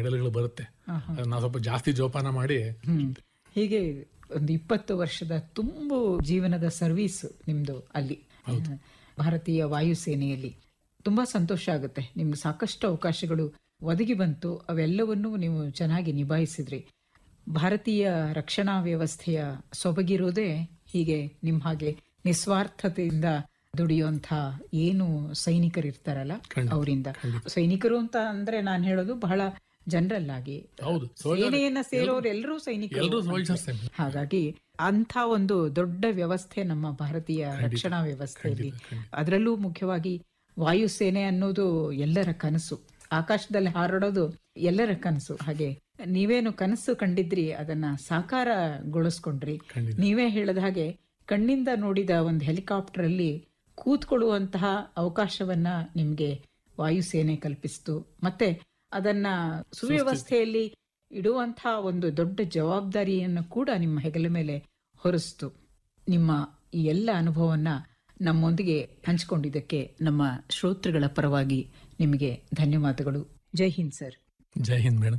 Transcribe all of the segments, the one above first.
ಮೆಡಲ್ಗಳು ಬರುತ್ತೆ ಅದನ್ನ ನಾವು ಸ್ವಲ್ಪ ಜಾಸ್ತಿ ಜೋಪಾನ ಮಾಡಿ ಹ್ಮ್ ಹೀಗೆ ಒಂದು ಇಪ್ಪತ್ತು ವರ್ಷದ ತುಂಬು ಜೀವನದ ಸರ್ವಿಸ್ ನಿಮ್ದು ಅಲ್ಲಿ ಭಾರತೀಯ ವಾಯುಸೇನೆಯಲ್ಲಿ ತುಂಬಾ ಸಂತೋಷ ಆಗುತ್ತೆ ನಿಮ್ಗೆ ಸಾಕಷ್ಟು ಅವಕಾಶಗಳು ಒದಗಿ ಬಂತು ಅವೆಲ್ಲವನ್ನೂ ನೀವು ಚೆನ್ನಾಗಿ ನಿಭಾಯಿಸಿದ್ರಿ ಭಾರತೀಯ ರಕ್ಷಣಾ ವ್ಯವಸ್ಥೆಯ ಸೊಬಗಿರೋದೇ ಹೀಗೆ ನಿಮ್ಮ ಹಾಗೆ ನಿಸ್ವಾರ್ಥತೆಯಿಂದ ದುಡಿಯುವಂಥ ಏನು ಸೈನಿಕರಿರ್ತಾರಲ್ಲ ಅವರಿಂದ ಸೈನಿಕರು ಅಂತ ಅಂದ್ರೆ ನಾನು ಹೇಳೋದು ಬಹಳ ಜನರಲ್ ಆಗಿ ಹೌದು ಸೇನೆಯನ್ನ ಸೇರೋರು ಎಲ್ಲರೂ ಸೈನಿಕರು ಎಲ್ಲರೂ ಸೋಲ್ಜರ್ಸ್ ಹಾಗಾಗಿ ಅಂಥ ಒಂದು ದೊಡ್ಡ ವ್ಯವಸ್ಥೆ ನಮ್ಮ ಭಾರತೀಯ ರಕ್ಷಣಾ ವ್ಯವಸ್ಥೆಯಲ್ಲಿ ಅದರಲ್ಲೂ ಮುಖ್ಯವಾಗಿ ವಾಯುಸೇನೆ ಅನ್ನೋದು ಎಲ್ಲರ ಕನಸು ಆಕಾಶದಲ್ಲಿ ಹಾರಾಡೋದು ಎಲ್ಲರ ಕನಸು ಹಾಗೆ ನೀವೇನು ಕನಸು ಕಂಡಿದ್ರಿ ಅದನ್ನ ಸಾಕಾರಗೊಳಿಸ್ಕೊಂಡ್ರಿ ನೀವೇ ಹೇಳಿದ ಹಾಗೆ ಕಣ್ಣಿಂದ ನೋಡಿದ ಒಂದು ಹೆಲಿಕಾಪ್ಟರ್ ಅಲ್ಲಿ ಕೂತ್ಕೊಳ್ಳುವಂತಹ ಅವಕಾಶವನ್ನ ನಿಮ್ಗೆ ವಾಯುಸೇನೆ ಕಲ್ಪಿಸಿತು ಮತ್ತೆ ಅದನ್ನ ಸುವ್ಯವಸ್ಥೆಯಲ್ಲಿ ಇಡುವಂತಹ ಒಂದು ದೊಡ್ಡ ಜವಾಬ್ದಾರಿಯನ್ನು ಕೂಡ ನಿಮ್ಮ ಹೆಗಲ ಮೇಲೆ ಹೊರಿಸ್ತು ನಿಮ್ಮ ಈ ಎಲ್ಲ ಅನುಭವವನ್ನ ನಮ್ಮೊಂದಿಗೆ ಹಂಚಿಕೊಂಡಿದ್ದಕ್ಕೆ ನಮ್ಮ ಶ್ರೋತೃಗಳ ಪರವಾಗಿ ನಿಮಗೆ ಧನ್ಯವಾದಗಳು ಜೈ ಹಿಂದ್ ಸರ್ ಜೈ ಹಿಂದ್ ಮೇಡಮ್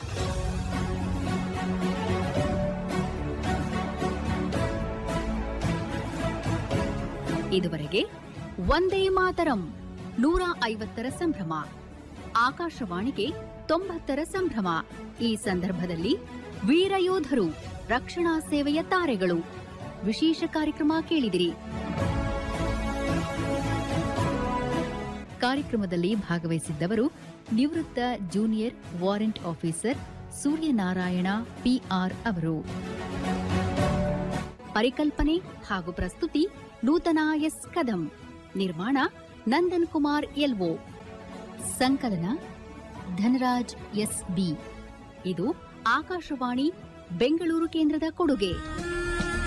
ಇದುವರೆಗೆ ಒಂದೇ ಮಾತರಂ ನೂರ ಐವತ್ತರ ಸಂಭ್ರಮ ಆಕಾಶವಾಣಿಗೆ ತೊಂಬತ್ತರ ಸಂಭ್ರಮ ಈ ಸಂದರ್ಭದಲ್ಲಿ ವೀರಯೋಧರು ರಕ್ಷಣಾ ಸೇವೆಯ ತಾರೆಗಳು ವಿಶೇಷ ಕಾರ್ಯಕ್ರಮ ಕೇಳಿದಿರಿ ಕಾರ್ಯಕ್ರಮದಲ್ಲಿ ಭಾಗವಹಿಸಿದ್ದವರು ನಿವೃತ್ತ junior warrant officer Suryanarayana P R ಪರಿಕಲ್ಪನೆ ಹಾಗೂ ಪ್ರಸ್ತುತಿ ನೂತನ ಎಸ್ ಕದಂ ನಿರ್ಮಾಣ ನಂದನ್ ಕುಮಾರ್ ಎಲ್ಒ ಸಂಕಲನ ಧನರಾಜ್ ಎಸ್ ಬಿ ಇದು ಆಕಾಶವಾಣಿ ಬೆಂಗಳೂರು ಕೇಂದ್ರದ ಕೊಡುಗೆ